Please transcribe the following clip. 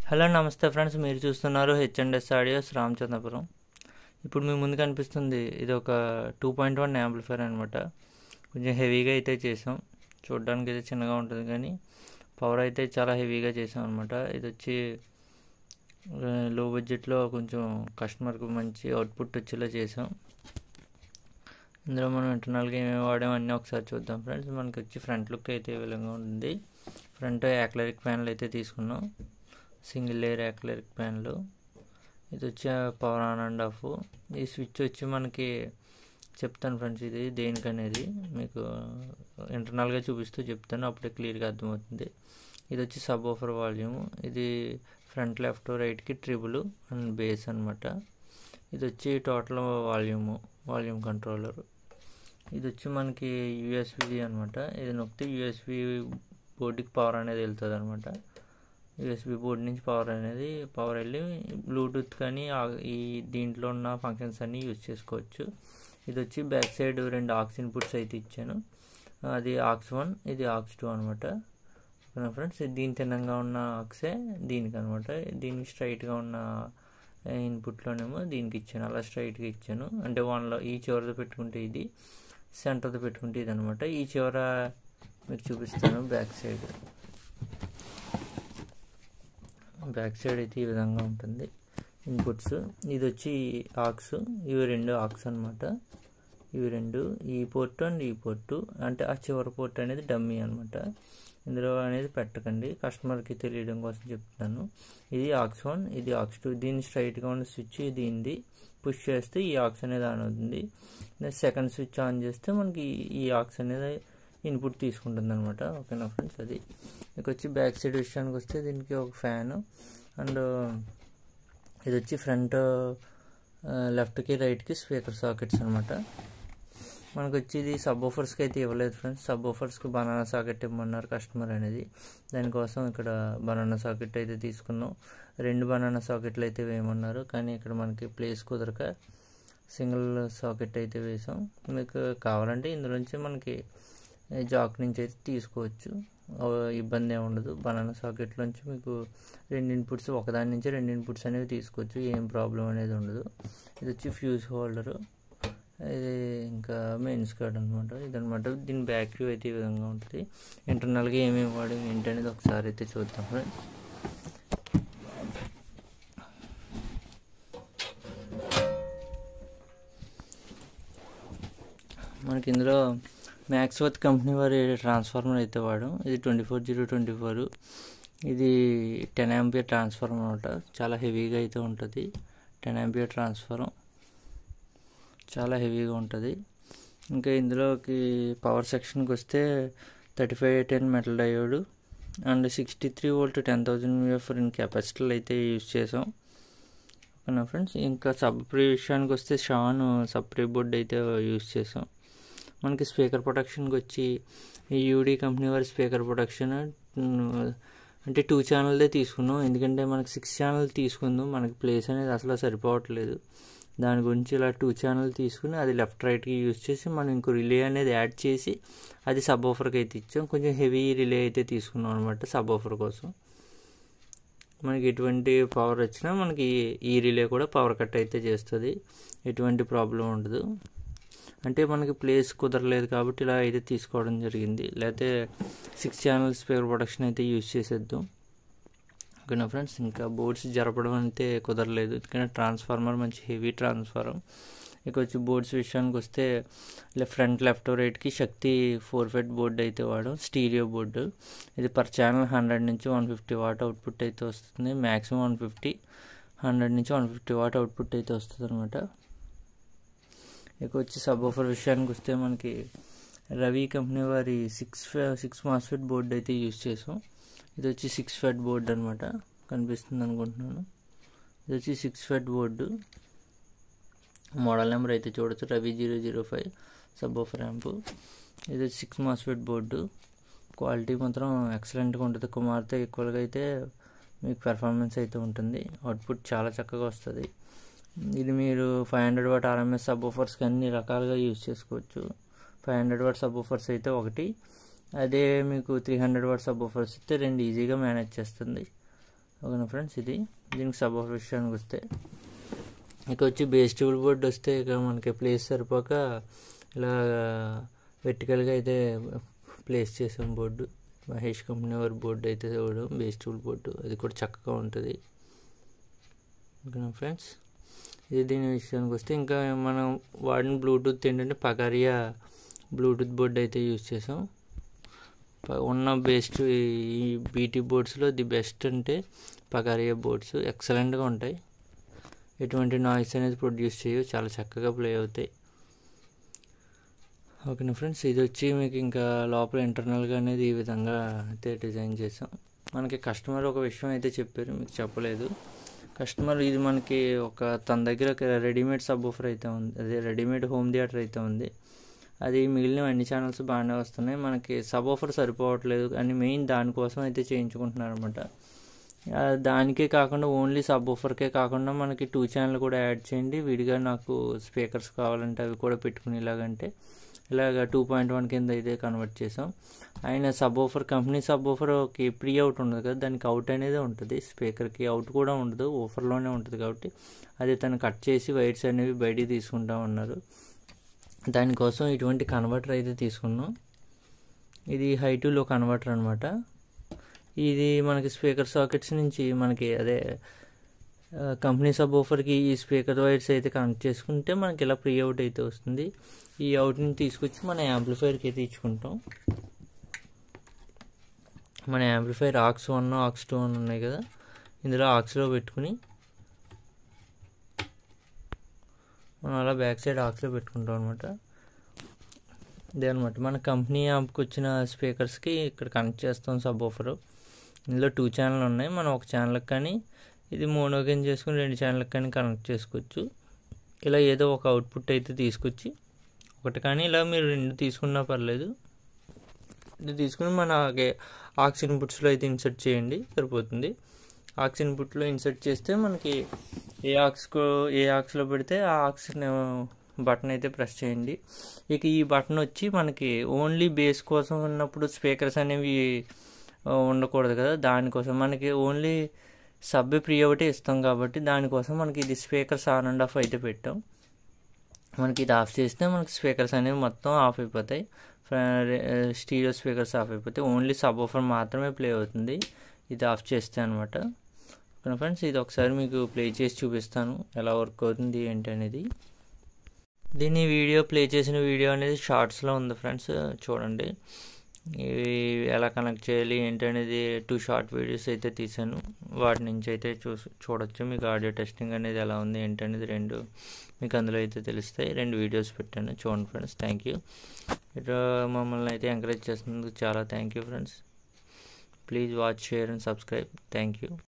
hello నమస్తే friends మీరు చూస్తున్నారు హెచ్ఎండ్ఎస్ ఆడియోస్ రామచంద్రపురం ఇప్పుడు మీ ముందు కనిపిస్తుంది ఇది ఒక టూ పాయింట్ వన్ యాంప్లిఫైర్ అనమాట కొంచెం హెవీగా అయితే చేసాం చూడడానికి అయితే చిన్నగా ఉంటుంది కానీ పవర్ అయితే చాలా హెవీగా చేసాం అనమాట ఇది వచ్చి లో బడ్జెట్లో కొంచెం కస్టమర్కి మంచి అవుట్పుట్ వచ్చేలా చేసాం ఇందులో మనం ఇంటర్నల్గా ఏమేమి వాడాం అన్నీ ఒకసారి చూద్దాం ఫ్రెండ్స్ మనకి వచ్చి ఫ్రంట్ లుక్ అయితే ఈ విధంగా ఉంటుంది ఫ్రంట్ యాక్లరిక్ ప్యానల్ అయితే తీసుకున్నాం సింగిల్ లేయర్ యాక్లరిక్ ప్యానల్ ఇది వచ్చి పవర్ ఆన్ అండ్ ఆఫ్ ఈ స్విచ్ వచ్చి మనకి చెప్తాను ఫ్రెండ్స్ ఇది దేనికి అనేది మీకు ఇంటర్నల్గా చూపిస్తూ చెప్తాను అప్పుడే క్లియర్గా అర్థమవుతుంది ఇది వచ్చి సబ్ ఆఫర్ వాల్యూమ్ ఇది ఫ్రంట్ లెఫ్ట్ రైట్కి ట్రిబుల్ అండ్ బేస్ అనమాట ఇది వచ్చి టోటల్ వాల్యూము వాల్యూమ్ కంట్రోలర్ ఇది వచ్చి మనకి యూఎస్బి అనమాట ఇది నొక్కితే యూఎస్బి బోర్డుకి పవర్ అనేది వెళ్తుంది అనమాట యూఎస్బి బోర్డు నుంచి పవర్ అనేది పవర్ వెళ్ళి బ్లూటూత్ కానీ ఈ దీంట్లో ఉన్న ఫంక్షన్స్ అన్నీ యూజ్ చేసుకోవచ్చు ఇది వచ్చి బ్యాక్ సైడ్ రెండు ఆక్స్ ఇన్పుట్స్ అయితే ఇచ్చాను అది ఆక్స్ వన్ ఇది ఆక్స్ టూ అనమాట ఓకేనా ఫ్రెండ్స్ దీని తిన్నంగా ఉన్న ఆక్సే దీనికి అనమాట దీనికి స్ట్రైట్గా ఉన్న ఇన్పుట్లోనేమో దీనికి ఇచ్చాను అలా స్ట్రైట్గా ఇచ్చాను అంటే వన్లో ఈ చివరితో పెట్టుకుంటే ఇది సెంటర్తో పెట్టుకుంటే ఇది అనమాట ఈ చివర మీకు చూపిస్తాను బ్యాక్ సైడ్ బ్యాక్ సైడ్ అయితే ఈ విధంగా ఉంటుంది ఇన్పుట్స్ ఇది వచ్చి ఆక్స్ ఇవి రెండు ఆక్స్ అనమాట ఇవి రెండు ఈ పోర్ట్ అండ్ ఈ పోర్టు అంటే ఆ చివరి పోర్ట్ అనేది డమ్మీ అనమాట ఇందులో అనేది పెట్టకండి కస్టమర్కి తెలియడం కోసం చెప్తున్నాను ఇది ఆక్స్ వన్ ఇది ఆక్స్ టూ దీన్ని స్ట్రైట్గా ఉన్న స్విచ్ దీనిది పుష్ చేస్తే ఈ ఆక్స్ అనేది ఆన్ అవుతుంది సెకండ్ స్విచ్ ఆన్ చేస్తే మనకి ఈ ఆక్స్ అనేది ఇన్పుట్ తీసుకుంటుంది అనమాట ఓకేనా ఫ్రెండ్స్ అది ఇక వచ్చి బ్యాక్ సైడ్ విషయానికి వస్తే దీనికి ఒక ఫ్యాన్ అండ్ ఇది వచ్చి ఫ్రంట్ లెఫ్ట్కి రైట్కి స్పీకర్ సాకెట్స్ అనమాట మనకు వచ్చి ఇది సబ్ ఆఫర్స్కి అయితే ఇవ్వలేదు ఫ్రెండ్స్ సబ్ ఆఫర్స్కి బనానా సాకెట్ ఇవ్వమన్నారు కస్టమర్ అనేది దానికోసం ఇక్కడ బనానా సాకెట్ అయితే తీసుకున్నాం రెండు బనానా సాకెట్లు అయితే వేయమన్నారు కానీ ఇక్కడ మనకి ప్లేస్ కుదరక సింగిల్ సాకెట్ అయితే వేసాం మీకు కావాలంటే ఇందులోంచి మనకి జాక్ నుంచి అయితే తీసుకోవచ్చు ఇబ్బంది ఏమి ఉండదు బనానా సాకెట్లోంచి మీకు రెండు ఇన్పుట్స్ ఒకదాని నుంచి రెండు ఇన్పుట్స్ అనేవి తీసుకోవచ్చు ఏం ప్రాబ్లం అనేది ఉండదు ఇది వచ్చి ఫ్యూజ్ హోల్డరు ఇది ఇంకా మెయిన్స్ కార్డ్ అనమాట ఇదనమాట దీని బ్యాక్ వ్యూ అయితే ఈ విధంగా ఉంటుంది ఇంటర్నల్గా ఏమేమి వాడి ఏంటనేది ఒకసారి అయితే చూద్దాం ఫ్రెండ్స్ మనకి ఇందులో మ్యాక్స్వర్త్ కంపెనీ వారి ట్రాన్స్ఫార్మర్ అయితే వాడాం ఇది twenty four zero twenty four ఇది టెన్ ఎంపియర్ ట్రాన్స్ఫార్మర్ అనమాట చాలా హెవీగా అయితే ఉంటుంది టెన్ ఎంపియర్ ట్రాన్స్ఫార్మర్ చాలా హెవీగా ఉంటుంది ఇంకా ఇందులోకి పవర్ సెక్షన్కి వస్తే thirty five ten metal diode and sixty three volt ten thousand uF రెండు కెపాసిటర్లు అయితే యూజ్ చేసాం ఓకేనా ఫ్రెండ్స్ ఇంకా సబ్ ప్రీ విషయానికి వస్తే షాన్ సబ్ ప్రీ బోర్డ్ అయితే యూజ్ చేసాం మనకి స్పీకర్ ప్రొటెక్షన్కి వచ్చి ఈ యూడీ కంపెనీ వారి స్పీకర్ ప్రొటెక్షన్ అంటే టూ ఛానల్దే తీసుకున్నాం ఎందుకంటే మనకి సిక్స్ ఛానల్ తీసుకుందాం మనకి ప్లేస్ అనేది అసలు సరిపోవట్లేదు దాని గురించి ఇలా టూ ఛానల్ తీసుకుని అది లెఫ్ట్ రైట్కి యూజ్ చేసి మనం ఇంకో రిలే అనేది యాడ్ చేసి అది సబ్ ఆఫర్కి అయితే ఇచ్చాం కొంచెం హెవీ రిలే అయితే తీసుకున్నాం అనమాట సబ్ ఆఫర్ కోసం మనకి ఎటువంటి పవర్ వచ్చినా మనకి ఈ రిలే కూడా పవర్ కట్ అయితే చేస్తుంది ఎటువంటి ప్రాబ్లం ఉండదు అంటే మనకి ప్లేస్ కుదరలేదు కాబట్టి ఇలా అయితే తీసుకోవడం జరిగింది లేకపోతే సిక్స్ ఛానల్స్ స్పీకర్ ప్రొడక్షన్ అయితే యూజ్ చేసేద్దాం ఓకేనా ఫ్రెండ్స్ ఇంకా బోర్డ్స్ జరపడం అయితే కుదరలేదు ఎందుకంటే ట్రాన్స్ఫార్మర్ మంచి హెవీ ట్రాన్స్ఫార్మర్ ఇక వచ్చి బోర్డ్స్ విషయానికి వస్తే ఫ్రంట్ లెఫ్ట్ రైట్కి శక్తి ఫోర్ ఫెట్ బోర్డు అయితే వాడడం స్టీరియో బోర్డు ఇది పర్ ఛానల్ హండ్రెడ్ నుంచి వన్ ఫిఫ్టీ వాట్ అవుట్పుట్ అయితే వస్తుంది మ్యాక్సిమం వన్ ఫిఫ్టీ హండ్రెడ్ నుంచి వన్ ఫిఫ్టీ వాట్ అవుట్పుట్ అయితే వస్తుంది అనమాట ఇక వచ్చి సబ్ ఆఫర్ విషయానికి వస్తే మనకి రవి కంపెనీ వారి సిక్స్ సిక్స్ మాస్ఫెట్ బోర్డు అయితే యూజ్ చేసాం ఇది వచ్చి సిక్స్ ఫెట్ బోర్డు అనమాట కనిపిస్తుంది అనుకుంటున్నాను ఇది వచ్చి six FET board model number అయితే చూడొచ్చు Ravi zero zero five subwoofer ర్యాంపు ఇది వచ్చి సిక్స్ మాస్ఫెట్ బోర్డు క్వాలిటీ మాత్రం ఎక్సలెంట్గా ఉంటుంది కుమార్తె ఈక్వల్గా అయితే మీకు పెర్ఫార్మెన్స్ అయితే ఉంటుంది అవుట్పుట్ చాలా చక్కగా వస్తుంది ఇది మీరు ఫైవ్ హండ్రెడ్ వాట్ ఆర్ఎంఎస్ సబ్ ఆఫర్స్కి అన్ని రకాలుగా యూజ్ చేసుకోవచ్చు five hundred watt subwoofers అయితే ఒకటి అదే మీకు three hundred watt subwoofers ఇస్తే రెండు ఈజీగా మేనేజ్ చేస్తుంది ఓకేనా ఫ్రెండ్స్ ఇది దీనికి సబ్ విషయానికి వస్తే ఇక వచ్చి బేస్టబుల్ బోర్డ్ వస్తే ఇక మనకి ప్లేస్ సరిపోక ఇలా వెర్టికల్గా అయితే ప్లేస్ చేసాం బోర్డు మహేష్ కంపెనీ వారి బోర్డు అయితే చూడడం బేస్టబుల్ బోర్డు అది కూడా చక్కగా ఉంటుంది ఓకేనా ఫ్రెండ్స్ ఇది దీని విషయానికి వస్తే ఇంకా మనం వాడిన బ్లూటూత్ ఏంటంటే పగారియా బ్లూటూత్ బోర్డు అయితే యూజ్ చేసాం ఉన్న బెస్ట్ ఈ బీటీ బోర్డ్స్లో ది బెస్ట్ అంటే పగారియా బోర్డ్స్ ఎక్సలెంట్గా ఉంటాయి ఎటువంటి నాయిస్ అనేది ప్రొడ్యూస్ చేయవు చాలా చక్కగా ప్లే అవుతాయి ఓకేనా ఫ్రెండ్స్ ఇది వచ్చి మీకు ఇంకా లోపల ఇంటర్నల్గా అనేది ఈ విధంగా అయితే డిజైన్ చేసాం మనకి కస్టమర్ ఒక విషయం అయితే చెప్పారు మీకు చెప్పలేదు కస్టమర్ ఇది మనకి ఒక తన దగ్గర ఒక రెడీమేడ్ సబ్ ఆఫర్ అయితే ఉంది అదే రెడీమేడ్ హోమ్ థియేటర్ అయితే ఉంది అది మిగిలిన అన్ని ఛానల్స్ బాగానే వస్తున్నాయి మనకి సబ్ ఆఫర్ సరిపోవట్లేదు అని మెయిన్ దానికోసం అయితే చేయించుకుంటున్నారు అనమాట దానికే కాకుండా ఓన్లీ సబ్ ఆఫర్కే కాకుండా మనకి టూ ఛానల్ కూడా యాడ్ చేయండి విడిగా నాకు స్పీకర్స్ కావాలంటే అవి కూడా పెట్టుకునేలాగంటే ఇలాగ టూ పాయింట్ వన్ కింద అయితే కన్వర్ట్ చేసాం ఆయన సబ్ ఆఫర్ కంపెనీ సబ్ ఆఫర్కి ప్రీ అవుట్ ఉండదు కదా దానికి అవుట్ అనేది ఉంటుంది స్పీకర్కి అవుట్ కూడా ఉండదు ఆఫర్లోనే ఉంటుంది కాబట్టి అది తను కట్ చేసి వైర్స్ అనేవి బయటికి తీసుకుంటా ఉన్నారు దానికోసం ఇటువంటి కన్వర్టర్ అయితే తీసుకున్నాం ఇది హై టూలో కన్వర్టర్ అనమాట ఇది మనకి స్పీకర్ సాకెట్స్ నుంచి మనకి అదే కంపెనీ సబ్ ఆఫర్కి ఈ స్పీకర్ వైర్స్ అయితే కనెక్ట్ చేసుకుంటే మనకి ఇలా ప్రీ అవుట్ అయితే వస్తుంది ఈ అవుట్ని తీసుకొచ్చి మన యాంప్లిఫైర్కి అయితే ఇచ్చుకుంటాం మన amplifier aux one aux two అని ఉన్నాయి కదా ఇందులో ఆక్స్లో పెట్టుకుని మనం అలా బ్యాక్ సైడ్ ఆక్స్లో పెట్టుకుంటాం అనమాట ఇదే అనమాట మన కంపెనీ యాప్కి వచ్చిన స్పీకర్స్కి ఇక్కడ కనెక్ట్ చేస్తాం సబ్ ఆఫర్ ఇందులో టూ ఛానల్ ఉన్నాయి మనం ఒక ఛానల్కి కానీ ఇది మోనోగేన్ చేసుకుని రెండు ఛానల్కి కానీ కనెక్ట్ చేసుకోవచ్చు ఇలా ఏదో ఒక అవుట్పుట్ అయితే తీసుకొచ్చి ఒకటి కానీ ఇలా మీరు రెండు తీసుకున్నా పర్లేదు ఇది తీసుకుని మన ఆక్స్ ఇన్పుట్స్లో అయితే ఇన్సర్ట్ చేయండి సరిపోతుంది ఆక్స్ ఇన్పుట్లో ఇన్సర్ట్ చేస్తే మనకి ఏ ఆక్స్కో ఏ ఆక్స్లో పెడితే ఆ ఆక్స్ బటన్ అయితే ప్రెస్ చేయండి ఇక ఈ బటన్ వచ్చి మనకి ఓన్లీ బేస్ కోసం ఉన్నప్పుడు స్పీకర్స్ అనేవి ఉండకూడదు కదా దానికోసం మనకి ఓన్లీ సబ్ ప్రీ ఒకటి ఇస్తాం కాబట్టి దానికోసం మనకి ఇది స్పీకర్స్ ఆన్ అండ్ ఆఫ్ అయితే పెట్టాం మనకి ఇది ఆఫ్ చేస్తే మనకి స్పీకర్స్ అనేవి మొత్తం ఆఫ్ అయిపోతాయి స్టీరియో స్పీకర్స్ ఆఫ్ అయిపోతాయి ఓన్లీ సబ్ ఆఫర్ మాత్రమే ప్లే అవుతుంది ఇది ఆఫ్ చేస్తే అనమాట ఓకే ఫ్రెండ్స్ ఇది ఒకసారి మీకు ప్లే చేసి చూపిస్తాను ఎలా వర్క్ అవుతుంది ఏంటి అనేది దీన్ని వీడియో ప్లే చేసిన వీడియో అనేది షార్ట్స్లో ఉంది ఫ్రెండ్స్ చూడండి ఇవి ఎలా కనెక్ట్ చేయాలి ఏంటనేది టూ షార్ట్ వీడియోస్ అయితే తీసాను వాటి నుంచి అయితే చూ చూడొచ్చు మీకు ఆడియో టెస్టింగ్ అనేది ఎలా ఉంది ఏంటనేది రెండు మీకు అందులో అయితే తెలుస్తాయి రెండు వీడియోస్ పెట్టాను చూడండి ఫ్రెండ్స్ థ్యాంక్ యూ ఇట్లా మమ్మల్ని అయితే ఎంకరేజ్ చేసినందుకు చాలా thank you friends please watch share and subscribe thank you